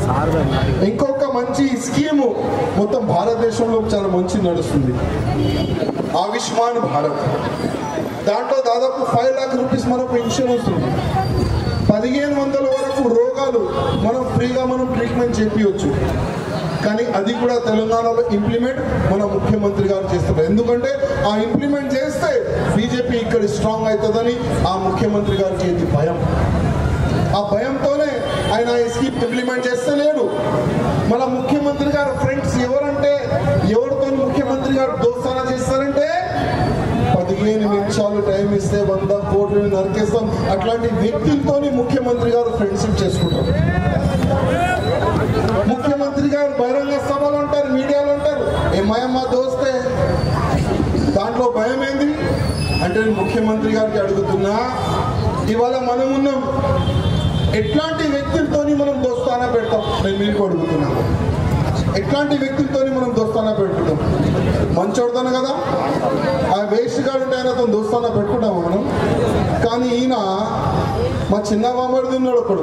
ఇంకొక మంచి స్కీము మొత్తం భారతదేశంలో చాలా మంచి నడుస్తుంది ఆయుష్మాన్ భారత్ దాంట్లో దాదాపు ఫైవ్ లాక్ రూపీస్ మనకు పెన్షన్ వస్తుంది పదిహేను వందల వరకు రోగాలు మనం ఫ్రీగా మనం ట్రీట్మెంట్ చేపించవచ్చు కానీ అది కూడా తెలంగాణలో ఇంప్లిమెంట్ మన ముఖ్యమంత్రి గారు చేస్తారు ఎందుకంటే ఆ ఇంప్లిమెంట్ చేస్తే బీజేపీ ఇక్కడ స్ట్రాంగ్ అవుతుందని ఆ ముఖ్యమంత్రి గారికి ఏంటి భయం ఆ భయంతోనే ఆయన ఈ స్కీమ్ ఇంప్లిమెంట్ చేస్తలేడు మన ముఖ్యమంత్రి గారు ఫ్రెండ్స్ ఎవరంటే ఎవరితో ముఖ్యమంత్రి గారు దోస్తానా చేస్తారంటే పదిహేను నిమిషాలు టైం ఇస్తే వంద కోట్లు నరికేస్తాం అట్లాంటి వ్యక్తులతోని ముఖ్యమంత్రి గారు ఫ్రెండ్షిప్ చేసుకుంటారు ముఖ్యమంత్రి గారు బహిరంగ సభలు ఉంటారు మీడియాలో ఉంటారు ఏమయ్యమ్మ దోస్తే దాంట్లో భయం ఏంది అంటే నేను ముఖ్యమంత్రి గారికి అడుగుతున్నా ఇవాళ మనం ఉన్నాం ఎట్లాంటి వ్యక్తులతోని మనం దోస్తానా పెడతాం నేను మీకు అడుగుతున్నాను ఎట్లాంటి వ్యక్తులతోని మనం దోస్తానా పెట్టుకుంటాం మంచోడతాను కదా ఆ వేస్ట్ గాడు ఉంటే ఆయనతో దోస్తానా పెట్టుకుంటాము మనం కానీ ఈయన మా చిన్న బామ్మడిది ఉన్నాడు ఒకడు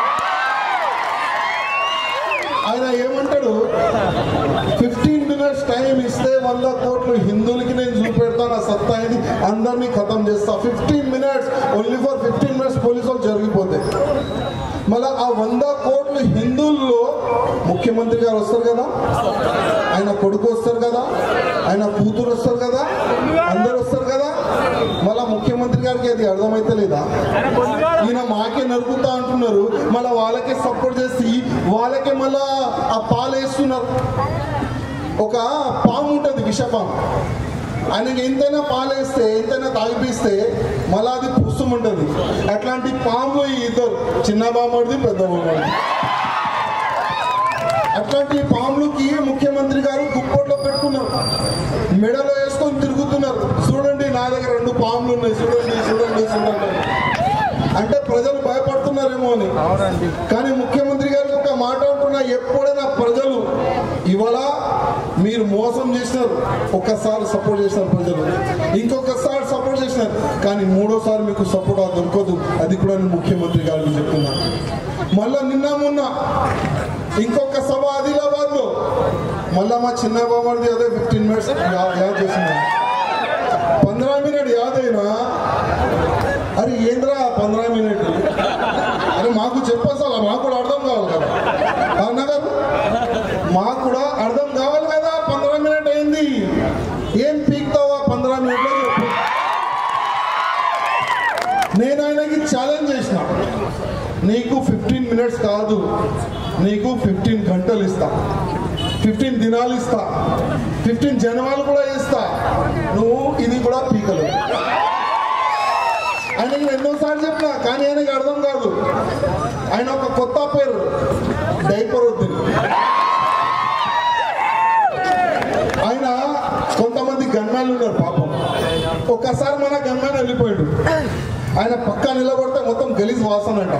ఆయన ఏమంటాడు ఫిఫ్టీన్ మినిట్స్ టైం ఇస్తే వంద కోట్లు హిందువులకి నేను చూపెడతాను ఆ సత్తా ఇది అందరినీ ఖతం చేస్తా fifteen minutes only for fifteen minutes police వాళ్ళు జరిగిపోతాయి మళ్ళీ ఆ వంద కోట్లు హిందువుల్లో ముఖ్యమంత్రి గారు వస్తారు కదా ఆయన కొడుకు వస్తారు కదా ఆయన కూతురు వస్తారు కదా అందరు వస్తారు కదా మళ్ళా ముఖ్యమంత్రి గారికి అది అర్థమైతే లేదా ఈయన మాకే నరుకుతా అంటున్నారు మళ్ళీ వాళ్ళకే సపోర్ట్ చేసి వాళ్ళకే మళ్ళా ఆ పాలు వేస్తున్నారు ఒక పాము ఉంటుంది విషపాము ఆయనకి ఎంతైనా పాలేస్తే ఎంతైనా తాగిపిస్తే మళ్ళీ అది పుస్తకం ఉంటుంది అట్లాంటి పాములు ఈ ఇద్దరు చిన్న బామ్మడిది పెద్ద బామ్మడిది అట్లాంటి పాములకి ముఖ్యమంత్రి గారు దుప్పట్లో పెట్టుకున్నారు మెడలో వేసుకొని తిరుగుతున్నారు చూడండి నా దగ్గర రెండు పాములు ఉన్నాయి చూడండి చూడండి చూడండి అంటే ప్రజలు భయపడుతున్నారేమో అని కానీ ముఖ్యమంత్రి గారికి ఒక మాట అంటున్నా ఎప్పుడైనా ప్రజలు ఇవాళ మీరు మోసం చేసినారు ఒక్కసారి సపోర్ట్ చేసినారు ప్రజలు ఇంకొకసారి సపోర్ట్ చేసినారు కానీ మూడోసారి మీకు సపోర్ట్ అది దొరకదు అది కూడా నేను ముఖ్యమంత్రి గారికి చెప్తున్నాను మళ్ళా నిన్న మొన్న ఇంకొక సభ ఆదిలాబాద్ లో మళ్ళా మా చిన్న బామ్మది అదే ఫిఫ్టీన్ మినిట్స్ యాద్ చేసినారు పంద్రా మినిట్ యాద్ అయినా అరే ఏంద్రా పంద్రా మినిట్ అరే మాకు చెప్పాలి మాకు కూడా అర్థం కావాలి కదా అన్న గారు మాకు కూడా అర్థం కావాలి కదా పంద్రా మినిట్ అయింది ఏం పీక్తావా పంద్రా మినిట్లో చెప్పు నేను ఆయనకి ఛాలెంజ్ చేసిన నీకు ఫిఫ్టీన్ మినిట్స్ కాదు నీకు ఫిఫ్టీన్ గంటలు ఇస్తా ఫిఫ్టీన్ దినాలు ఇస్తా ఫిఫ్టీన్ జనవాలు కూడా ఇస్తా నువ్వు ఇది కూడా పీకలు ఆయనకి నేను ఎన్నోసార్లు చెప్పినా కానీ ఆయనకి అర్థం కాదు ఆయన ఒక కొత్త పేరు డైపర్ వద్దు ఆయన కొంతమంది గన్మ్యాన్లు ఉన్నారు పాపం ఒక్కసారి మన గన్మ్యాన్ వెళ్ళిపోయాడు ఆయన పక్క నిలబడితే మొత్తం గలీజ్ వాసన అంట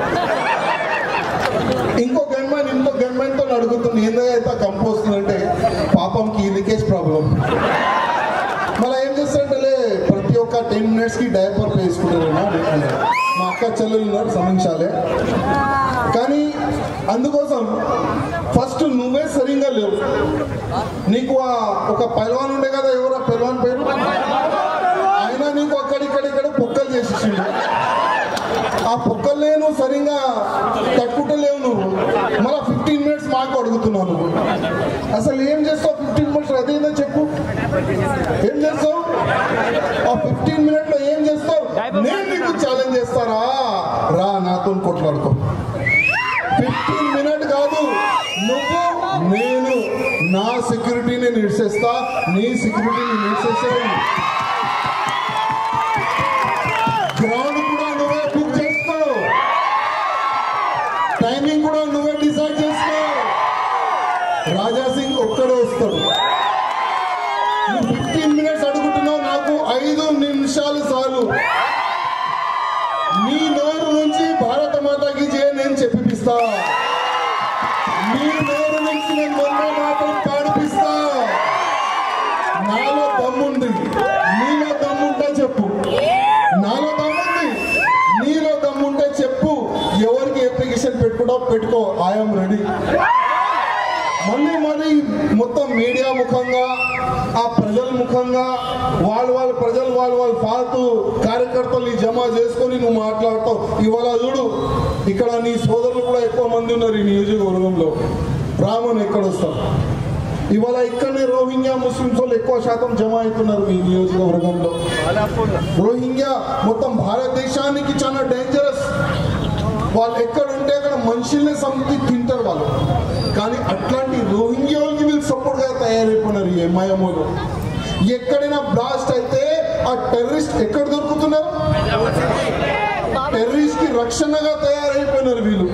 ఇంకో గన్మ్యాన్ ఇంకో గన్మ్యాన్ తో అడుగుతుంది ఏందైతే కంపు వస్తుందంటే పాపంకి లీకేజ్ ప్రాబ్లం మళ్ళీ ఏం చేస్తారంటే ప్రతి ఒక్క టెన్ మినిట్స్ కి డైపర్ వేసుకుంటారు మా అక్క చెల్లెలు ఉన్నారు సమీక్షాలే కానీ అందుకోసం ఫస్ట్ నువ్వే సరిగ్గా లేవు నీకు ఆ ఒక పైల్వాన్ ఉండే కదా ఎవరు ఆ పైల్వాన్ పేరు ఆయన నీకు అక్కడిక్కడిక్కడ పొక్కలు చేసేసిండు ఆ పొక్కలే నువ్వు సరిగ్గా తట్టుకుంటలేవు నువ్వు మళ్ళీ ఫిఫ్టీన్ మినిట్స్ మాకు అడుగుతున్నావు నువ్వు అసలు ఏం చేస్తావు ఫిఫ్టీన్ మినిట్స్ అదేందో చెప్పు ఏం చేస్తావు ఆ ఫిఫ్టీన్ మినిట్ లో ఏం చేస్తావు నేను నీకు ఛాలెంజ్ చేస్తారా రా నాతో కొట్లాడుకో ఫిఫ్టీన్ మినిట్ కాదు నువ్వు నేను నా సెక్యూరిటీని నిడిసేస్తా నీ సెక్యూరిటీని నిడిసేసేయండి గ్రౌండ్ కూడా నువ్వే బుక్ చేసుకో టైమింగ్ కూడా నువ్వే డిసైడ్ చేసుకో రాజా సింగ్ ఒక్కడే వస్తాడు నువ్వు ఫిఫ్టీన్ మినిట్స్ అడుగుతున్నావు నాకు ఐదు నిమిషాలు చాలు నీ నోరు నుంచి భారత మాతకి జయ నేను చెప్పిపిస్తా నీ నోరు నుంచి నేను వందే మాటలు పాడిపిస్తా నాలో దమ్ముంది నీలో దమ్ముంటే చెప్పు నాలో దమ్ముంది నీలో దమ్ముంటే చెప్పు ఎవరికి అప్లికేషన్ పెట్టుకుంటా పెట్టుకుంటావు పెట్టుకో ఐఎమ్ రెడీ మళ్ళీ మళ్ళీ మొత్తం మీడియా ముఖంగా ఆ ప్రజల ముఖంగా వాళ్ళు వాళ్ళ ప్రజలు వాళ్ళు వాళ్ళ ఫాల్తు కార్యకర్తల్ని జమ చేసుకొని నువ్వు మాట్లాడతావు ఇవాళ చూడు ఇక్కడ నీ సోదరులు కూడా ఎక్కువ మంది ఉన్నారు ఈ నియోజకవర్గంలో రామన్ ఎక్కడ వస్తారు ఇవాళ ఇక్కడనే రోహింగ్యా ముస్లింస్ వాళ్ళు ఎక్కువ శాతం జమ అవుతున్నారు ఈ నియోజకవర్గంలో రోహింగ్యా మొత్తం భారతదేశానికి చాలా డేంజరస్ వాళ్ళు ఎక్కడ ఉంటే అక్కడ మనుషుల్ని సంపి తింటారు వాళ్ళు కానీ అట్లాంటి రోహింగ్యా వాళ్ళకి వీళ్ళు సపోర్ట్ గా తయారైపోయినారు ఈ ఎంఐఎంఓలో ఎక్కడైనా బ్లాస్ట్ అయితే ఆ టెర్రరిస్ట్ ఎక్కడ దొరుకుతున్నారు టెర్రరిస్ట్ కి రక్షణగా తయారైపోయినారు వీళ్ళు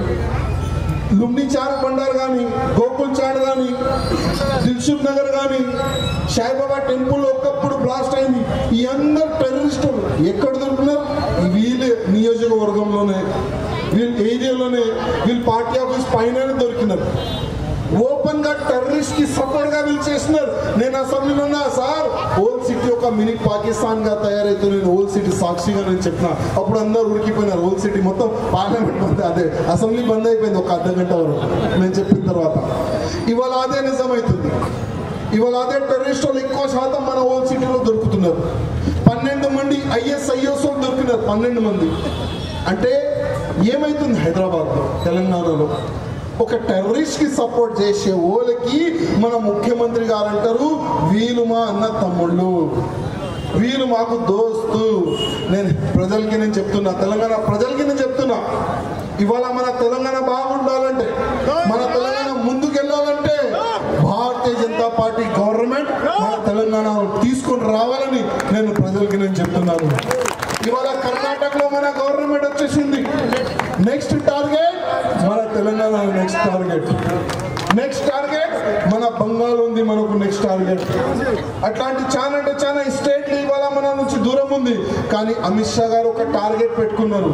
లుమ్ని చార్ బండార్ కానీ గోకుల్ చాట్ కానీ దిల్సుఖ్ నగర్ కానీ సాయిబాబా టెంపుల్ ఒకప్పుడు బ్లాస్ట్ అయింది ఈ అందరు టెర్రరిస్టులు ఎక్కడ దొరుకుతున్నారు ఈ వీళ్ళ నియోజకవర్గంలోనే వీళ్ళ ఏరియాలోనే వీళ్ళ పార్టీ ఆఫీస్ పైన దొరికినారు ఓపెన్ గా టెర్రరిస్ట్ కి సపోర్ట్ గా వీళ్ళు చేస్తున్నారు నేను అసెంబ్లీలో ఉన్నా సార్ ఓల్డ్ సిటీ ఒక మినీ పాకిస్తాన్ గా తయారైతే నేను ఓల్డ్ సిటీ సాక్షిగా నేను చెప్పిన అప్పుడు అందరూ ఉరికిపోయినారు ఓల్డ్ సిటీ మొత్తం పార్లమెంట్ బంద్ అదే అసెంబ్లీ బంద్ అయిపోయింది ఒక అర్ధ గంట వరకు నేను చెప్పిన తర్వాత ఇవాళ అదే నిజమవుతుంది ఇవాళ అదే టెర్రరిస్ట్ వాళ్ళు ఎక్కువ శాతం మన ఓల్డ్ సిటీలో దొరుకుతున్నారు పన్నెండు మంది ఐఎస్ ఐఎస్ దొరికినారు పన్నెండు మంది అంటే ఏమైతుంది హైదరాబాద్లో తెలంగాణలో ఒక టెర్రరిస్ట్ కి సపోర్ట్ చేసే ఓలకి మన ముఖ్యమంత్రి గారు అంటారు వీళ్ళు మా అన్న తమ్ముళ్ళు వీళ్ళు మాకు దోస్తు నేను ప్రజలకి నేను చెప్తున్నా తెలంగాణ ప్రజలకి నేను చెప్తున్నా ఇవాళ మన తెలంగాణ బాగుండాలంటే మన తెలంగాణ ముందుకు వెళ్ళాలంటే భారతీయ జనతా పార్టీ గవర్నమెంట్ మన తెలంగాణ తీసుకొని రావాలని నేను ప్రజలకి నేను చెప్తున్నాను ఇవాళ కర్ణాటకలో మన గవర్నమెంట్ వచ్చేసింది నెక్స్ట్ టార్గెట్ మన Telangana next target next target మన బంగాల్ ఉంది మనకు నెక్స్ట్ టార్గెట్ అట్లాంటి చాలా అంటే చాలా స్టేట్లు ఇవాళ మన నుంచి దూరం ఉంది కానీ అమిత్ షా గారు ఒక టార్గెట్ పెట్టుకున్నారు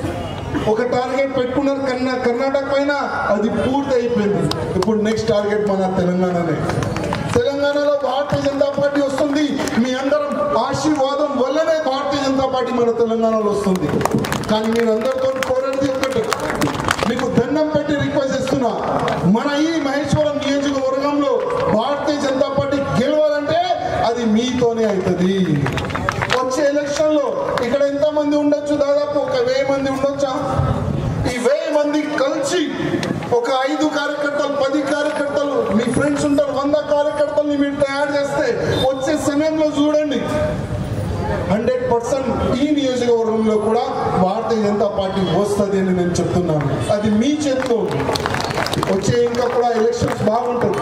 ఒక టార్గెట్ పెట్టుకున్నారు కన్నా కర్ణాటక పైన అది పూర్తి అయిపోయింది ఇప్పుడు నెక్స్ట్ టార్గెట్ మన తెలంగాణనే తెలంగాణలో భారతీయ జనతా పార్టీ వస్తుంది మీ అందరం ఆశీర్వాదం వల్లనే భారతీయ జనతా పార్టీ మన తెలంగాణలో వస్తుంది కానీ మీరు అందరితో కోరేది ఒకటి మీకు దండం పెట్టి రిక్వెస్ట్ చేస్తున్నా మన ఈ మహేశ్వరం నియోజకవర్గంలో భారతీయ జనతా పార్టీ గెలవాలంటే అది మీతోనే అవుతుంది వచ్చే ఎలక్షన్ లో ఇక్కడ ఎంత మంది ఉండొచ్చు దాదాపు ఒక వెయ్యి మంది ఉండొచ్చా ఈ వెయ్యి మంది కలిసి ఒక ఐదు కార్యకర్తలు పది కార్యకర్తలు మీ ఫ్రెండ్స్ ఉంటారు వంద కార్యకర్తల్ని మీరు తయారు చేస్తే వచ్చే సమయంలో చూడండి హండ్రెడ్ పర్సెంట్ ఈ నియోజకవర్గంలో కూడా భారతీయ జనతా పార్టీ వస్తుంది అని నేను చెప్తున్నాను అది మీ చేతిలో ఉంది. వచ్చే ఇంకా కూడా ఎలక్షన్స్ బాగుంటుంది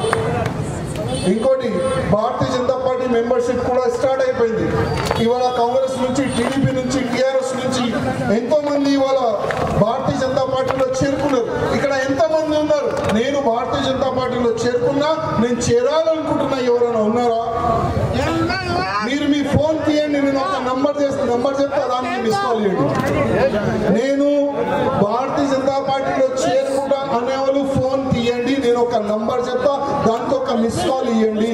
ఇంకోటి భారతీయ జనతా పార్టీ మెంబర్షిప్ కూడా స్టార్ట్ అయిపోయింది ఇవాళ కాంగ్రెస్ నుంచి టీడీపీ నుంచి టీఆర్ఎస్ నుంచి ఎంతో మంది ఇవాళ భారతీయ జనతా పార్టీలో చేరుకున్నారు ఇక్కడ ఎంత మంది ఉన్నారు నేను భారతీయ జనతా పార్టీలో చేరుకున్నా నేను చేరాలనుకుంటున్నా ఎవరైనా ఉన్నారా మీరు మీ ఫోన్ తీయండి నేను ఒక నంబర్ చేస్తే నంబర్ చెప్తా దానికి మిస్ కాల్ చేయండి నేను భారతీయ జనతా పార్టీలో చేరుకుంటా అనేవాళ్ళు ఫోన్ తీయండి నేను ఒక నంబర్ చెప్తా దానికి ఒక మిస్ కాల్ ఇవ్వండి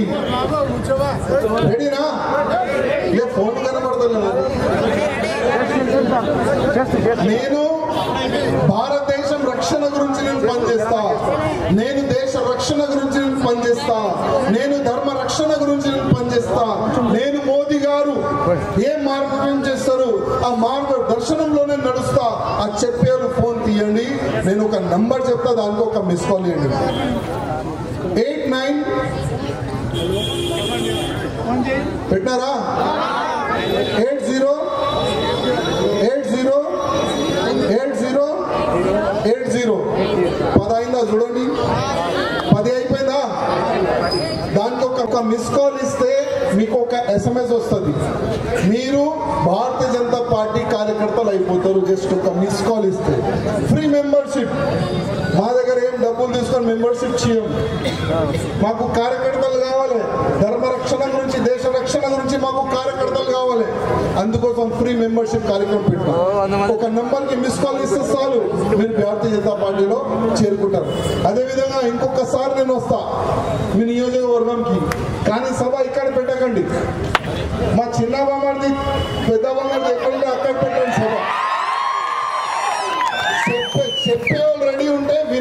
రెడీనా ఏ ఫోన్ కనబడతలేదు నేను భారతదేశం రక్షణ గురించి నేను పనిచేస్తా నేను దేశ రక్షణ గురించి నేను పనిచేస్తా నేను ధర్మ రక్షణ గురించి నేను పనిచేస్తా నేను మోదీ గారు ఏ మార్గం చేస్తారు ఆ మార్గ దర్శనంలోనే నడుస్తా ఆ చెప్పేరు ఫోన్ తీయండి నేను ఒక నంబర్ చెప్తా దానికి ఒక మిస్ కాల్ ఇవ్వండి ఎయిట్ నైన్ పెట్టారా eight zero eight zero eight zero eight zero పది అయిందా చూడండి పది అయిపోయిందా దానికి ఒక ఒక మిస్ కాల్ ఇస్తే మీకు ఒక ఎస్ఎంఎస్ వస్తుంది మీరు భారతీయ జనతా పార్టీ కార్యకర్తలు అయిపోతారు జస్ట్ ఒక మిస్ కాల్ ఇస్తే ఫ్రీ మెంబర్షిప్ మా దగ్గర ఏం డబ్బులు తీసుకొని మెంబర్షిప్ చేయం మాకు కార్యకర్తలు కావాలి ధర్మ రక్షణ గురించి దేశ రక్షణ గురించి మాకు కార్యకర్తలు కావాలి అందుకోసం ఫ్రీ మెంబర్షిప్ కార్యక్రమం పెట్టాం ఒక నంబర్ కి మిస్ కాల్ ఇస్తే చాలు మీరు భారతీయ జనతా పార్టీలో చేరుకుంటారు అదే విధంగా ఇంకొకసారి నేను వస్తా మీ నియోజకవర్గంకి కానీ సభ ఇక్కడ పెట్టకండి మా చిన్న బామ్మది పెద్ద బామ్మది ఎక్కడుంటే అక్కడ పెట్టండి సభ చెప్పే చెప్పే వాళ్ళు రెడీ ఉంటే వినే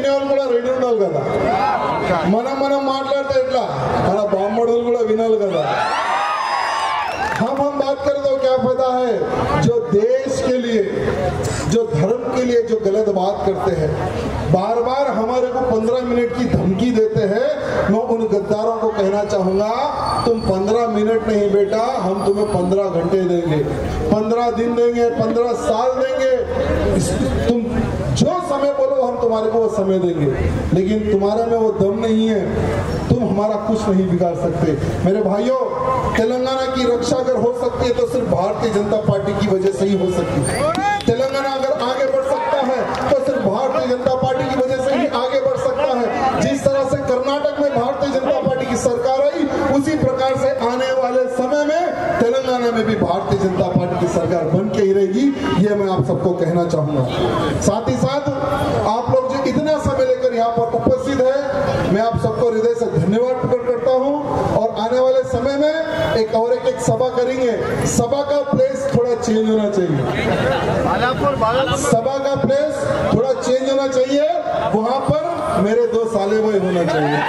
కదా మనం మనం మాట్లాడితే ఎట్లా మన బామ్మడులు కూడా వినాలి కదా हम हम बात करें तो क्या फायदा है जो देश के लिए जो धर्म के लिए जो गलत बात करते हैं बार बार हमारे को पंद्रह मिनट की धमकी देते हैं मैं उन गद्दारों को कहना चाहूंगा तुम पंद्रह मिनट नहीं बेटा हम तुम्हें पंद्रह घंटे देंगे पंद्रह दिन देंगे पंद्रह साल देंगे इस- तुम जो समय बोलो हम तुम्हारे को वो समय देंगे लेकिन तुम्हारे में वो दम नहीं है तुम हमारा कुछ नहीं बिगाड़ सकते मेरे भाइयों तेलंगाना की रक्षा अगर हो सकती है तो सिर्फ भारतीय जनता पार्टी की वजह से ही हो सकती है तेलंगाना अगर आगे बढ़ सकता है तो सिर्फ भारतीय जनता पार्टी की वजह से ही आगे बढ़ सकता है जिस तरह से कर्नाटक में भारतीय जनता पार्टी की सरकार आई उसी प्रकार से आने वाले समय में तेलंगाना में भी भारतीय जनता पार्टी की सरकार बन के ही रहेगी ये मैं आप सबको कहना चाहूंगा साथ ही साथ आप लोग जो इतना समय लेकर यहाँ पर उपस्थित है मैं आप सबको हृदय से धन्यवाद प्रकट करता हूँ और आने वाले समय में एक और एक, एक सभा करेंगे सभा का प्लेस थोड़ा चेंज होना चाहिए सभा का प्लेस थोड़ा चेंज होना चाहिए वहां पर मेरे दो साले भाई होना चाहिए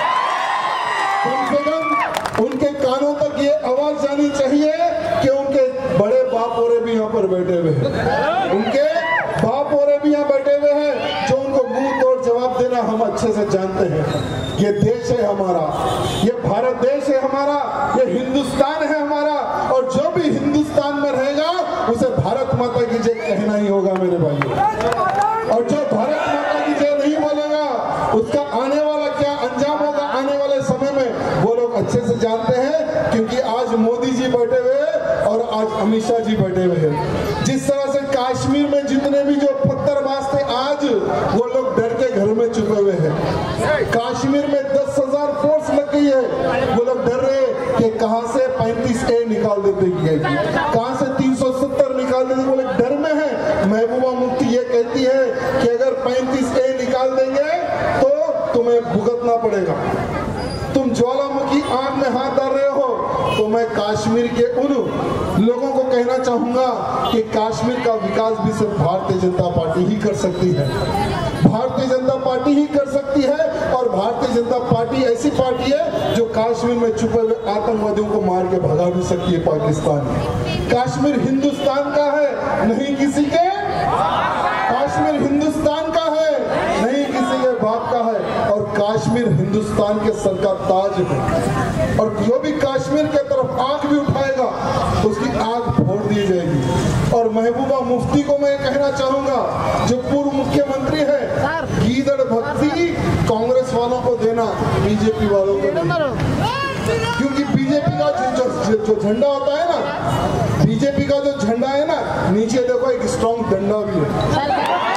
कम से कम उनके कानों तक ये आवाज जानी चाहिए कि उनके बड़े बाप औरे भी यहाँ पर बैठे हुए हैं उनके बाप औरे भी यहाँ बैठे हुए हैं जो उनको मुंह तोड़ जवाब देना हम अच्छे से जानते हैं ये देश है हमारा ये भारत देश है हमारा ये हिंदुस्तान है हमारा और जो भी हिंदुस्तान में रहेगा उसे भारत माता की जय कहना ही होगा मेरे भाइयों और जो भारत माता की जय नहीं बोलेगा उसका आने वाला क्या अंजाम होगा आने वाले समय में वो लोग अच्छे से जानते हैं क्योंकि आज मोदी जी बैठे हुए हैं और आज अमित शाह जी बैठे हुए हैं जिस तरह से कश्मीर में जितने भी जो पत्थरबाज थे आज वो लोग डर के घर में छुपे हुए हैं कश्मीर में दस हजार फोर्स लग गई है वो लोग डर रहे हैं कि कहां से पैंतीस ए निकाल देते जाएगी कहां से 370 निकाल देते वो लोग डर में है महबूबा मुफ्ती ये कहती है कि अगर 35 ए निकाल देंगे तो तुम्हें भुगतना पड़ेगा तुम ज्वालामुखी आग में हाथ डाल रहे हो तो मैं कश्मीर के उन लोगों को कहना चाहूंगा कि कश्मीर का विकास भी सिर्फ भारतीय जनता पार्टी ही कर सकती है भारतीय जनता पार्टी ही कर सकती है और भारतीय जनता पार्टी ऐसी पार्टी है जो कश्मीर में छुपे हुए आतंकवादियों को मार के भगा भी सकती है पाकिस्तान कश्मीर हिंदुस्तान का है नहीं किसी के कश्मीर हिंदुस्तान का है नहीं किसी के बाप का है और कश्मीर हिंदुस्तान के सर का ताज है और जो भी कश्मीर के तरफ आग भी उठाएगा उसकी आग फोड़ दी जाएगी और महबूबा मुफ्ती को मैं कहना चाहूंगा जो पूर्व मुख्यमंत्री है गीदड़ भक्ति कांग्रेस वालों को देना बीजेपी वालों को नहीं क्योंकि बीजेपी का जो, जो, जो झंडा होता है ना बीजेपी का जो झंडा है ना नीचे देखो एक स्ट्रॉन्ग डंडा भी है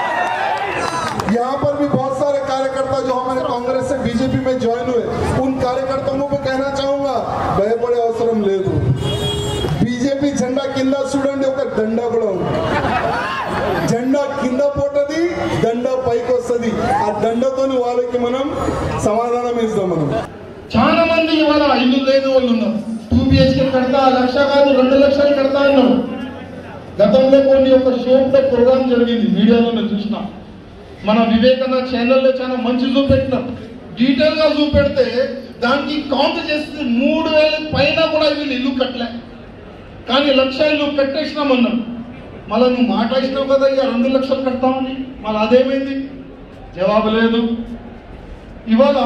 यहाँ पर भी बहुत सारे कार्यकर्ता जो हमारे कांग्रेस से बीजेपी में ज्वाइन हुए उन कार्यकर्ताओं को कहना चाहूंगा భయపడే అవసరం లేదు బీజేపీ జెండా కింద చూడండి ఒక దండ కూడా ఉంది జెండా కింద పోటది దండ పైకి వస్తుంది ఆ దండతోని వాళ్ళకి మనం సమాధానం ఇస్తాం మనం చాలా మంది ఇవాళ ఇల్లు లేని వాళ్ళు ఉన్నారు టూ బిహెచ్కే కడతా లక్ష కాదు రెండు లక్షలు కడతా అన్నారు గతంలో కొన్ని ఒక షోలో ప్రోగ్రామ్ జరిగింది మీడియాలో నేను చూసిన మన వివేకానంద ఛానల్లో చాలా మంచి చూపెట్టినాం డీటెయిల్ గా చూపెడితే దానికి కౌంట్ చేస్తే మూడు వేల పైన కూడా వీళ్ళు ఇల్లు కట్టలే కానీ లక్ష ఇల్లు కట్టేసినామన్నాం మళ్ళీ నువ్వు మాట ఇచ్చినావు కదా ఇక రెండు లక్షలు కడతామని మళ్ళీ అదేమైంది జవాబు లేదు ఇవాళ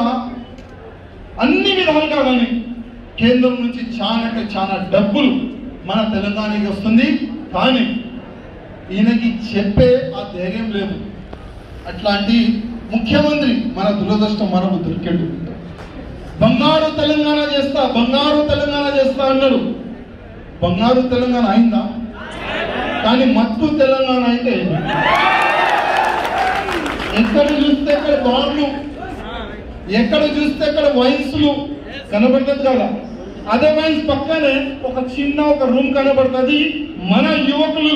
అన్ని విధాలుగా కానీ కేంద్రం నుంచి చాలా అంటే చాలా డబ్బులు మన తెలంగాణకి వస్తుంది కానీ ఈయనకి చెప్పే ఆ ధైర్యం లేదు అట్లాంటి ముఖ్యమంత్రి మన దురదృష్టం మనకు దొరికాడు బంగారు తెలంగాణ చేస్తా బంగారు తెలంగాణ చేస్తా అన్నాడు బంగారు తెలంగాణ అయిందా కానీ మత్తు తెలంగాణ అయితే ఎక్కడ చూస్తే అక్కడ బాండ్లు ఎక్కడ చూస్తే అక్కడ వయసులు కనబడుతుంది కదా అదే వయసు పక్కనే ఒక చిన్న ఒక రూమ్ కనబడుతుంది మన యువకులు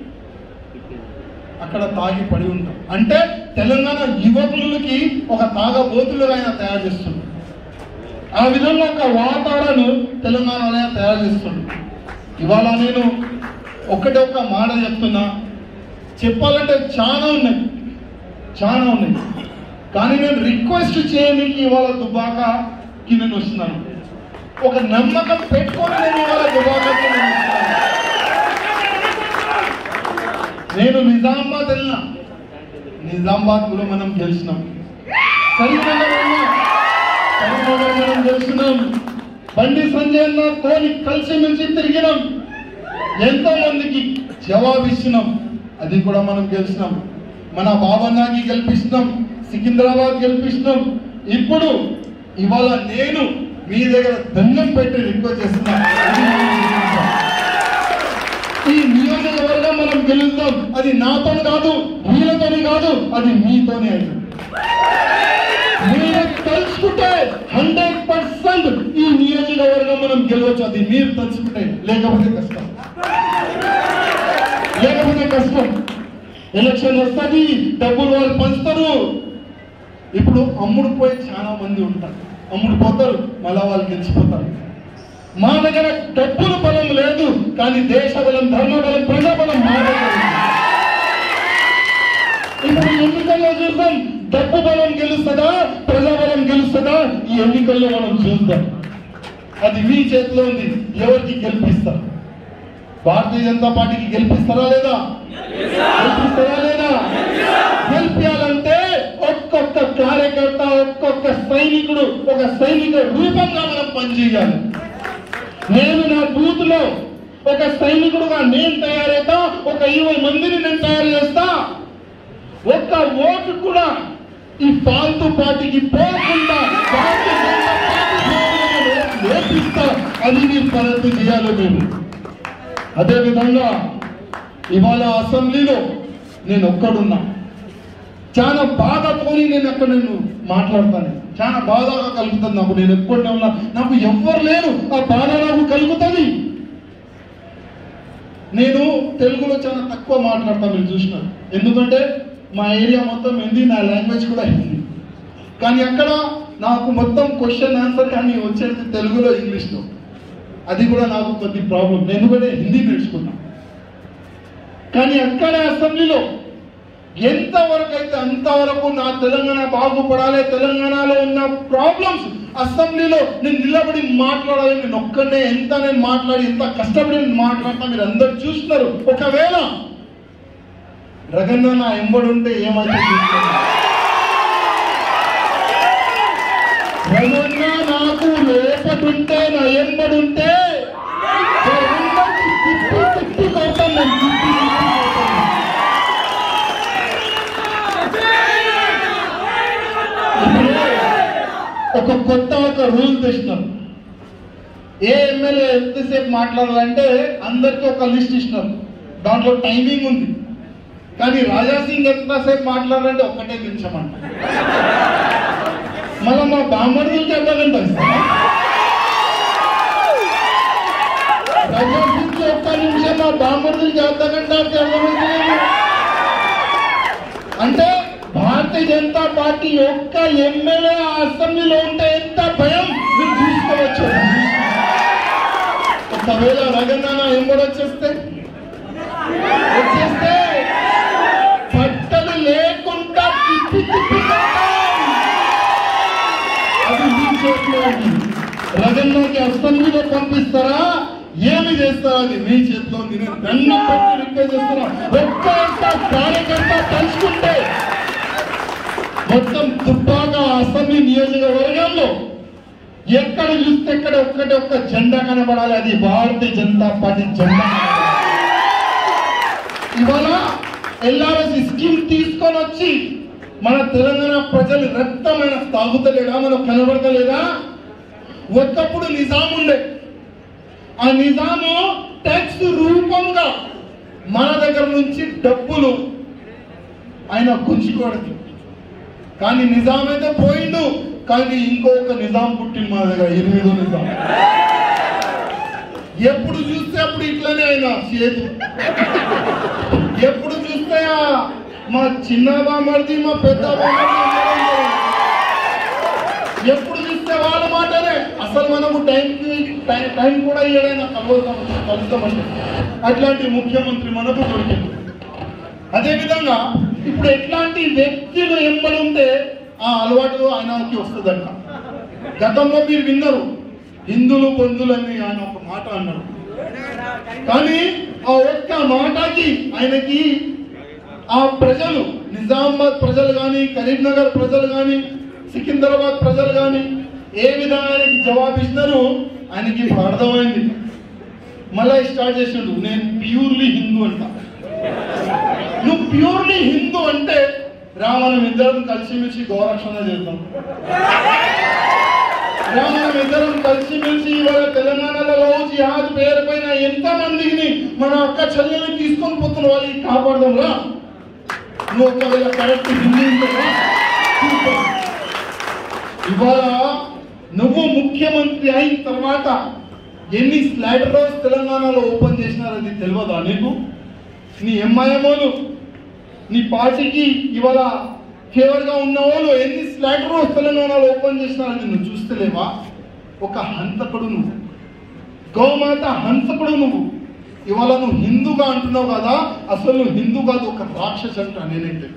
అక్కడ తాగి పడి ఉంటాం అంటే తెలంగాణ యువకులకి ఒక తాగబోతులుగా ఆయన తయారు చేస్తుంది ఆ విధంగా ఒక వాతావరణం తెలంగాణలో ఆయన తయారు చేస్తుంది ఇవాళ నేను ఒకటే ఒక మాట చెప్తున్నా చెప్పాలంటే చాలా ఉన్నాయి చాలా ఉన్నాయి కానీ నేను రిక్వెస్ట్ చేయడానికి ఇవాళ దుబాకాకి నేను వస్తున్నాను ఒక నమ్మకం పెట్టుకొని నేను ఇవాళ దుబాకాకి నేను వస్తున్నాను నేను నిజామాబాద్ వెళ్ళినా నిజామాబాద్ కూడా మనం గెలిచినాం కరీంనగర్ వెళ్ళినా కరీంనగర్ మనం గెలిచినాం బండి సంజయ్ అన్న తోని కలిసి మెలిసి తిరిగినాం ఎంతో మందికి జవాబు ఇచ్చినాం అది కూడా మనం గెలిచినాం మన బాబన్నాకి గెలిపిస్తున్నాం సికింద్రాబాద్ గెలిపిస్తున్నాం ఇప్పుడు ఇవాళ నేను మీ దగ్గర దండం పెట్టి రిక్వెస్ట్ చేస్తున్నా ఇది మనం గెలిపిస్తాం. ఈ నియోజకవర్గం మనం గెలుస్తాం అది నాతో కాదు వీళ్ళతోని కాదు అది మీతోనే అవుతుంది మీరు తలుచుకుంటే హండ్రెడ్ పర్సెంట్ ఈ నియోజకవర్గం మనం గెలవచ్చు అది మీరు తలుచుకుంటే లేకపోతే కష్టం లేకపోతే కష్టం ఎలక్షన్ వస్తుంది డబ్బులు వాళ్ళు పంచుతారు ఇప్పుడు అమ్ముడు పోయి చాలా మంది ఉంటారు అమ్ముడు పోతారు మళ్ళా వాళ్ళు గెలిచిపోతారు మా దగ్గర డబ్బుల బలం లేదు కానీ దేశ బలం ధర్మ బలం ప్రజా బలం మా దగ్గర ఉంది. ఇప్పుడు ఎన్నికల్లో చూద్దాం డబ్బు బలం గెలుస్తుందా ప్రజా బలం గెలుస్తుందా ఈ ఎన్నికల్లో మనం చూద్దాం అది మీ చేతిలో ఉంది ఎవరికి గెలిపిస్తారు భారతీయ జనతా పార్టీకి గెలిపిస్తారా లేదా గెలిపిస్తారా లేదా గెలిపించాలంటే ఒక్కొక్క కార్యకర్త ఒక్కొక్క సైనికుడు ఒక సైనిక రూపంగా మనం పనిచేయాలి నేను నా బూత్ లో ఒక సైనికుడుగా నేను తయారైతా ఒక ఇరవై మందిని నేను తయారు చేస్తా ఒక్క ఓటు కూడా ఈ ఫాల్తూ పార్టీకి పోకుండా భారతీయ జనతా పార్టీ సైనికులను నేర్పిస్తా అది మీరు ప్రయత్నం చేయాలి మేము అదే విధంగా ఇవాళ అసెంబ్లీలో నేను ఒక్కడున్నా చాలా బాధతోని నేను అక్కడ నేను మాట్లాడతాను చాలా బాధగా కలుగుతుంది నాకు నేను ఎప్పుడనే ఉన్నా నాకు ఎవ్వరు లేరు ఆ బాధ నాకు కలుగుతుంది నేను తెలుగులో చాలా తక్కువ మాట్లాడతాను మీరు చూసినారు ఎందుకంటే మా ఏరియా మొత్తం హిందీ నా లాంగ్వేజ్ కూడా హిందీ కానీ అక్కడ నాకు మొత్తం క్వశ్చన్ ఆన్సర్ కానీ వచ్చేది తెలుగులో ఇంగ్లీష్లో అది కూడా నాకు కొద్ది ప్రాబ్లం నేను కూడా హిందీ నేర్చుకున్నా కానీ అక్కడ అసెంబ్లీలో ఎంతవరకు అయితే అంతవరకు నా తెలంగాణ బాగుపడాలి తెలంగాణలో ఉన్న ప్రాబ్లమ్స్ అసెంబ్లీలో నేను నిలబడి మాట్లాడాలి నేను ఒక్కనే ఎంత నేను మాట్లాడి ఎంత కష్టపడి నేను మాట్లాడతా మీరు అందరు చూస్తున్నారు ఒకవేళ రగన్న నా ఎంబడి ఉంటే ఏమైతే చూస్తున్నారు రగన్న నాకు లోపటుంటే నా ఎంబడి ఉంటే తిప్పి తిప్పి కొడతాను నేను తిప్పి తిప్పి కొడతాను ఒక కొత్త ఒక రూల్ తెచ్చినారు ఏ ఎమ్మెల్యే ఎంతసేపు మాట్లాడాలంటే అందరికీ ఒక లిస్ట్ ఇచ్చినారు దాంట్లో టైమింగ్ ఉంది కానీ రాజా సింగ్ ఎంతసేపు మాట్లాడాలంటే ఒక్కటే నిమిషం అంట మళ్ళీ మా బామ్మడులకి అర్ధ గంట ఇస్తారా? రాజా సింగ్ ఒక్క నిమిషం మా బామ్మడులకి అర్ధ గంట అంటే అర్థమవుతలేదు అంటే భారతీయ జనతా పార్టీ యొక్క ఎమ్మెల్యే ఆ అసెంబ్లీలో ఉంటే ఎంత భయం మీరు చూసుకోవచ్చు ఒకవేళ రగన్నాన ఎంబడి వచ్చేస్తే వచ్చేస్తే బట్టలు లేకుండా తిప్పి తిప్పి కొడతాం. అది మీ చేతిలో ఉంది రగన్నకి అసెంబ్లీలో పంపిస్తారా ఏమి చేస్తారా అది మీ చేతిలో ఉంది నేను దండం పెట్టి రిక్వెస్ట్ చేస్తున్నా ఒక్క ఒక్క కార్యకర్త తలుచుకుంటే మొత్తం దుబ్బాక అసెంబ్లీ నియోజకవర్గంలో ఎక్కడ చూస్తే ఎక్కడ ఒక్కటి ఒక్క జెండా కనబడాలి అది భారతీయ జనతా పార్టీ జెండా కనబడాలి. ఇవాళ ఎల్ఆర్ఎస్ స్కీమ్ తీసుకొని వచ్చి మన తెలంగాణ ప్రజలు రక్తమైన తాగుతలేదా మనకు కనబడతలేదా ఒకప్పుడు నిజాం ఉండే ఆ నిజాము ట్యాక్స్ రూపంగా మన దగ్గర నుంచి డబ్బులు ఆయన గుంజుకోవడం కానీ నిజాం అయితే పోయిండు కానీ ఇంకొక నిజాం పుట్టింది మా దగ్గర ఎనిమిదో నిజాం ఎప్పుడు చూస్తే అప్పుడు ఇట్లనే ఆయన చేతు ఎప్పుడు చూస్తే ఆ మా చిన్న బామర్ది మా పెద్ద బామర్ది అందరూ ఉన్నారు. ఎప్పుడు చూస్తే వాళ్ళ మాటనే అసలు మనము టైంకి టైం టైం కూడా ఏదైనా కలుగుతాం కలుస్తామంటే అట్లాంటి ముఖ్యమంత్రి మనకు దొరికింది అదేవిధంగా ఇప్పుడు ఎట్లాంటి వ్యక్తులు ఎంబడి ఉంటే ఆ అలవాటు ఆయనకి వస్తుందంట గతంలో మీరు విన్నారు హిందువులు బంధువులని ఆయన ఒక మాట అన్నారు కానీ ఆ ఒక్క మాటకి ఆయనకి ఆ ప్రజలు నిజామాబాద్ ప్రజలు కానీ కరీంనగర్ ప్రజలు కానీ సికింద్రాబాద్ ప్రజలు కానీ ఏ విధంగా ఆయనకి జవాబు ఇచ్చినారు ఆయనకి ఇప్పుడు అర్థమైంది మళ్ళీ స్టార్ట్ చేసిండు నేను ప్యూర్లీ హిందూ అంట నువ్వు ప్యూర్లీ హిందూ అంటే రా మనం ఇద్దరం కలిసిమెలిసి గౌరక్షణ చేద్దాం రా మనం ఇద్దరం కలిసిమెలిసి ఇవాళ తెలంగాణలో లవ్ జిహాద్ పేరు పైన ఎంత మందిని మన అక్క చెల్లెల్ని తీసుకొని పోతున్న వాళ్ళకి కాపాడదాం రా నువ్వు ఒకవేళ కరెక్ట్ హిందీ ఉంటే రా. సూపర్. ఇవాళ నువ్వు ముఖ్యమంత్రి అయిన తర్వాత ఎన్ని స్లైడర్ హౌస్ తెలంగాణలో ఓపెన్ చేసినారది తెలియదా నీకు నీ ఎంఐఎంఓలు నీ పార్టీకి ఇవాళ ఫేవర్ గా ఉన్న వాళ్ళు ఎన్ని స్లైడర్ హౌస్ తెలంగాణలో ఓపెన్ చేసినారని నువ్వు చూస్తలేవా ఒక హంతకుడు నువ్వు గోమాత హంతకుడు నువ్వు ఇవాళ నువ్వు హిందూగా అంటున్నావు కదా అసలు నువ్వు హిందూ కాదు ఒక రాక్షస్ అంటా నేనైతే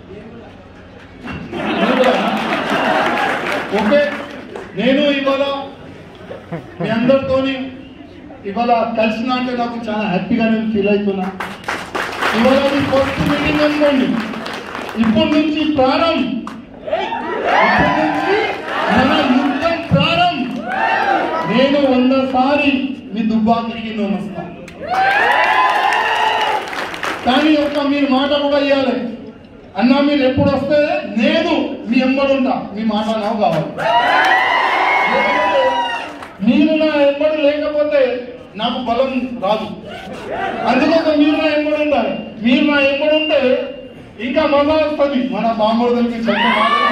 ఓకే నేను ఇవాళ మీ అందరితోని ఇవాళ కలిసిన అంటే నాకు చాలా హ్యాపీగా నేను ఫీల్ అవుతున్నా ఇవాళ అది ఫస్ట్ మీటింగ్ అనుకోండి ఇప్పటి నుంచి ప్రారంభం ఇప్పటి నుంచి మన యుద్ధం ప్రారంభం నేను వంద సారి మీ దుబ్బాకి నమస్తాను కానీ ఒక మీరు మాట కూడా ఇవ్వాలి అన్న మీరు ఎప్పుడు వస్తే నేను మీ ఎంబడి ఉంటా మీ మాట నాకు కావాలి లేకపోతే మీరు నా ఎంబడి లేకపోతే నాకు బలం రాదు అందుకోసం మీరు నా ఎంబడి ఉండాలి మీరు నా ఎంబడి ఉంటే ఇంకా మజా వస్తుంది మన బామ్మడుదలకి చెప్ప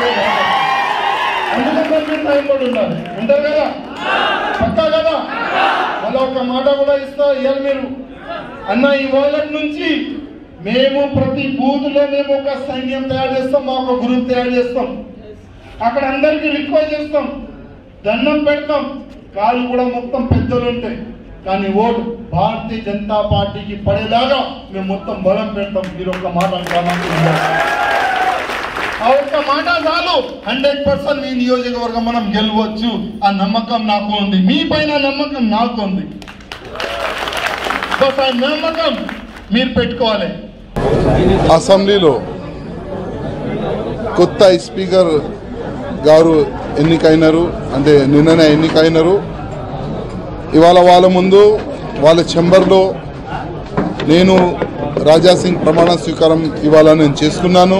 అందుకోసం మీరు నా ఎంబడి ఉండాలి ఉంటారు కదా పక్కా కదా మళ్ళీ ఒక మాట కూడా ఇస్తా ఇవాళ మీరు అన్న ఇవాళ నుంచి మేము ప్రతి బూత్ లో మేము ఒక సైన్యం తయారు చేస్తాం మా ఒక గ్రూప్ తయారు చేస్తాం అక్కడ అందరికి రిక్వెస్ట్ చేస్తాం దండం పెడతాం కాళ్ళు కూడా మొత్తం పెద్దలు ఉంటాయి కానీ ఓటు భారతీయ జనతా పార్టీకి పడేలాగా మేము మొత్తం బలం పెడతాం మీరు ఒక మాట గ్రామానికి ఇవ్వాలి. ఆ ఒక్క మాట చాలు హండ్రెడ్ పర్సెంట్ మీ నియోజకవర్గం మనం గెలవచ్చు ఆ నమ్మకం నాకు ఉంది మీ పైన నమ్మకం నాకు ఉంది సో ఆ నమ్మకం మీరు పెట్టుకోవాలి అసెంబ్లీలో కొత్త స్పీకర్ గారు ఎన్నికైనారు అంటే నిన్ననే ఎన్నికైనారు ఇవాళ వాళ్ళ ముందు వాళ్ళ చెంబర్లో నేను రాజాసింగ్ ప్రమాణ స్వీకారం ఇవాళ నేను చేసుకున్నాను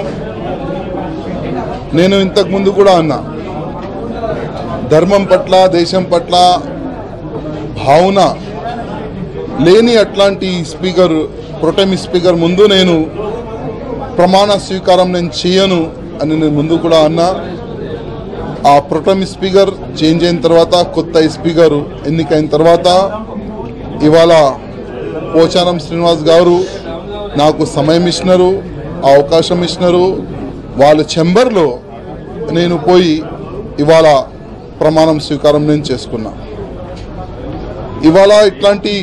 నేను ఇంతకు ముందు కూడా అన్నా ధర్మం పట్ల దేశం పట్ల భావన లేని అట్లాంటి స్పీకర్ ప్రొటెమి స్పీకర్ ముందు నేను ప్రమాణ స్వీకారం నేను చేయను అని నేను ముందు కూడా అన్నా ఆ ప్రొటెమి స్పీకర్ చేంజ్ అయిన తర్వాత కొత్త స్పీకర్ ఎన్నికైన తర్వాత ఇవాళ పోచారం శ్రీనివాస్ గారు నాకు సమయం ఇచ్చినారు ఆ అవకాశం ఇచ్చినారు వాళ్ళ చెంబర్లో నేను పోయి ఇవాళ ప్రమాణం స్వీకారం నేను చేసుకున్నా ఇవాళ ఇట్లాంటి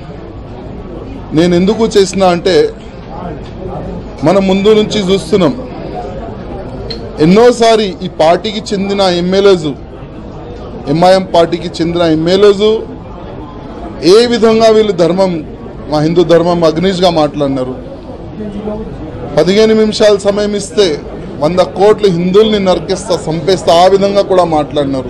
నేను ఎందుకు చేసిన అంటే మనం ముందు నుంచి చూస్తున్నాం ఎన్నోసారి ఈ పార్టీకి చెందిన ఎమ్మెల్యేస్ ఎంఐఎం పార్టీకి చెందిన ఎమ్మెల్యేస్ ఏ విధంగా వీళ్ళు ధర్మం మా హిందూ ధర్మం అగ్నిష్గా మాట్లాడినారు పదిహేను నిమిషాలు సమయం ఇస్తే వంద కోట్ల హిందువుల్ని నరికేస్తా చంపేస్తా ఆ విధంగా కూడా మాట్లాడినారు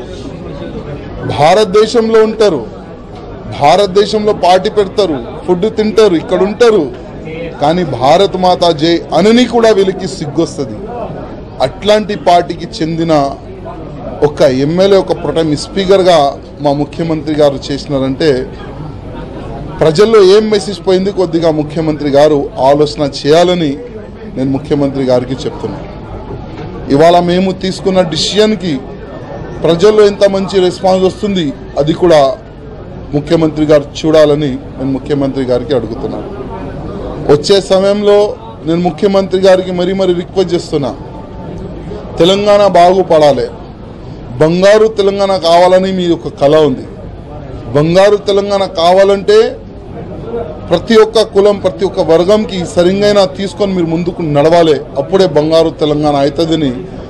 భారతదేశంలో ఉంటారు భారతదేశంలో పార్టీ పెడతారు ఫుడ్ తింటారు ఇక్కడ ఉంటారు కానీ భారత్ మాతా జై అనని కూడా వీళ్ళకి సిగ్గొస్తుంది అట్లాంటి పార్టీకి చెందిన ఒక ఎమ్మెల్యే ఒక ప్రొటైమ్ స్పీకర్గా మా ముఖ్యమంత్రి గారు చేసినారంటే ప్రజల్లో ఏం మెసేజ్ పోయింది కొద్దిగా ముఖ్యమంత్రి గారు ఆలోచన చేయాలని నేను ముఖ్యమంత్రి గారికి చెప్తున్నాను ఇవాళ మేము తీసుకున్న డిసిషన్కి ప్రజల్లో ఎంత మంచి రెస్పాన్స్ వస్తుంది అది కూడా ముఖ్యమంత్రి గారు చూడాలని నేను ముఖ్యమంత్రి గారికి అడుగుతున్నాను వచ్చే సమయంలో నేను ముఖ్యమంత్రి గారికి మరీ మరీ రిక్వెస్ట్ చేస్తున్నా తెలంగాణ బాగుపడాలి బంగారు తెలంగాణ కావాలని మీ ఒక కళ ఉంది బంగారు తెలంగాణ కావాలంటే ప్రతి ఒక్క కులం ప్రతి ఒక్క వర్గంకి సరిగైన తీసుకొని మీరు ముందుకు నడవాలి అప్పుడే బంగారు తెలంగాణ అవుతుందని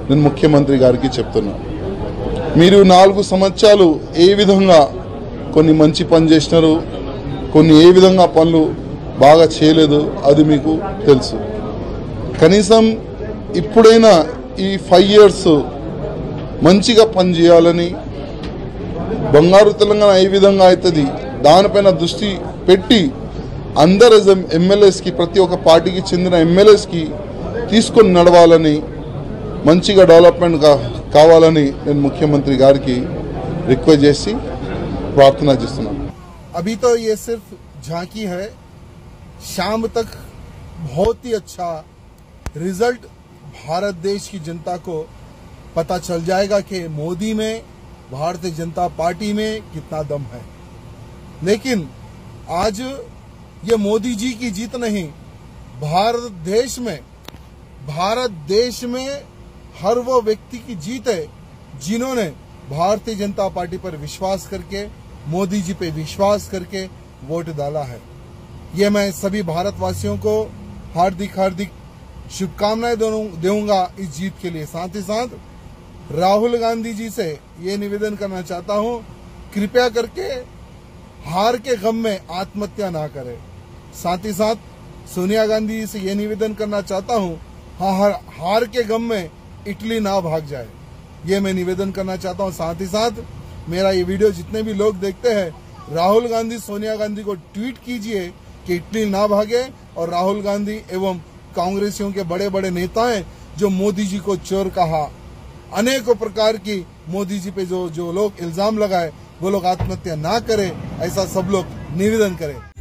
నేను ముఖ్యమంత్రి గారికి చెప్తున్నా మీరు నాలుగు సంవత్సరాలు ఏ విధంగా కొన్ని మంచి పని చేసినారు కొన్ని ఏ విధంగా పనులు బాగా చేయలేదు అది మీకు తెలుసు కనీసం ఇప్పుడైనా ఈ ఫైవ్ ఇయర్స్ మంచిగా పనిచేయాలని బంగారు తెలంగాణ ఏ విధంగా అవుతుంది దానిపైన దృష్టి పెట్టి అందరు ఎమ్మెల్యేస్కి ప్రతి ఒక్క పార్టీకి చెందిన ఎమ్మెల్యేస్కి తీసుకొని నడవాలని మంచిగా డెవలప్మెంట్ కా కావాలని నేను ముఖ్యమంత్రి గారికి రిక్వెస్ట్ చేసి ప్రార్థన చేస్తున్నాను अभी तो ये सिर्फ झांकी है शाम तक बहुत ही अच्छा रिजल्ट भारत देश की जनता को पता चल जाएगा कि मोदी में भारतीय जनता पार्टी में कितना दम है लेकिन आज ये मोदी जी की जीत नहीं भारत देश में भारत देश में हर वो व्यक्ति की जीत है जिन्होंने भारतीय जनता पार्टी पर विश्वास करके मोदी जी पे विश्वास करके वोट डाला है ये मैं सभी भारतवासियों को हार्दिक हार्दिक शुभकामनाएं दोनों- दूंगा इस जीत के लिए साथ ही साथ राहुल गांधी जी से ये निवेदन करना चाहता हूं कृपया करके हार के गम में आत्महत्या ना करें साथ ही साथ सोनिया गांधी जी से ये निवेदन करना चाहता हूं हाँ हार, हार के गम में इटली ना भाग जाए ये मैं निवेदन करना चाहता हूं साथ ही साथ मेरा ये वीडियो जितने भी लोग देखते हैं राहुल गांधी सोनिया गांधी को ट्वीट कीजिए कि इटली ना भागे और राहुल गांधी एवं कांग्रेसियों के बड़े बड़े नेता हैं जो मोदी जी को चोर कहा अनेकों प्रकार की मोदी जी पे जो जो लोग इल्जाम लगाए वो लोग आत्महत्या ना करें ऐसा सब लोग निवेदन करें